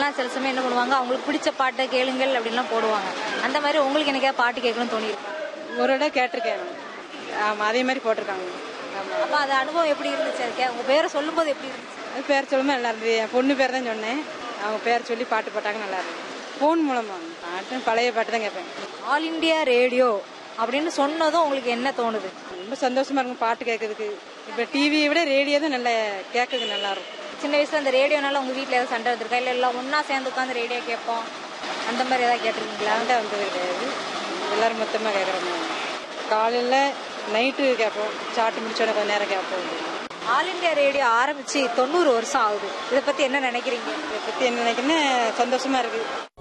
வீடுகள்லாம் சில சமயம் என்ன பண்ணுவாங்க அவங்களுக்கு பிடிச்ச பாட்டை கேளுங்கள் அப்படின்லாம் போடுவாங்க அந்த மாதிரி உங்களுக்கு எனக்கே பாட்டு கேட்கணும்னு தோணிருக்கு ஒரு இடம் கேட்டிருக்கேன் ஆமாம் அதே மாதிரி போட்டிருக்காங்க ஆமாம் அப்ப அது அனுபவம் எப்படி இருந்துச்சு அதுக்கு உங்க பேரை சொல்லும்போது எப்படி இருந்துச்சு அது பேர் சொல்லும்போது நல்லா இருந்தது என் பொண்ணு பேர் தான் சொன்னேன் அவங்க பேர் சொல்லி பாட்டு போட்டாங்க நல்லா இருந்தது ஃபோன் மூலமா பாட்டு பழைய பாட்டு தான் கேட்பேன் ஆல் இந்தியா ரேடியோ அப்படின்னு சொன்னதும் உங்களுக்கு என்ன தோணுது ரொம்ப சந்தோஷமா இருக்கும் பாட்டு கேட்கறதுக்கு இப்போ டிவியை விட ரேடியோ தான் நல்லா கேட்கறதுக்கு நல்லா இருக்கும் சின்ன வயசுல அந்த ரேடியோனால உங்க வீட்ல ஏதாவது சண்டை வந்திருக்கா இல்ல எல்லாம் ஒண்ணா சேர்ந்து உட்காந்து ரேடியோ கேட்போம் அந்த மாதிரி ஏதாவது கேட்டிருக்கீங்களா சண்டை வந்தது கிடையாது எல்லாரும் மொத்தமாக கேட்குறோம் காலையில் நைட்டு கேட்போம் சாப்பிட்டு முடிச்சோட கொஞ்ச நேரம் கேட்போம் ஆல் இந்தியா ரேடியோ ஆரம்பிச்சு தொண்ணூறு வருஷம் ஆகுது இதை பத்தி என்ன நினைக்கிறீங்க இதை பற்றி என்ன நினைக்கிறேன்னா சந்தோஷமா இருக்கு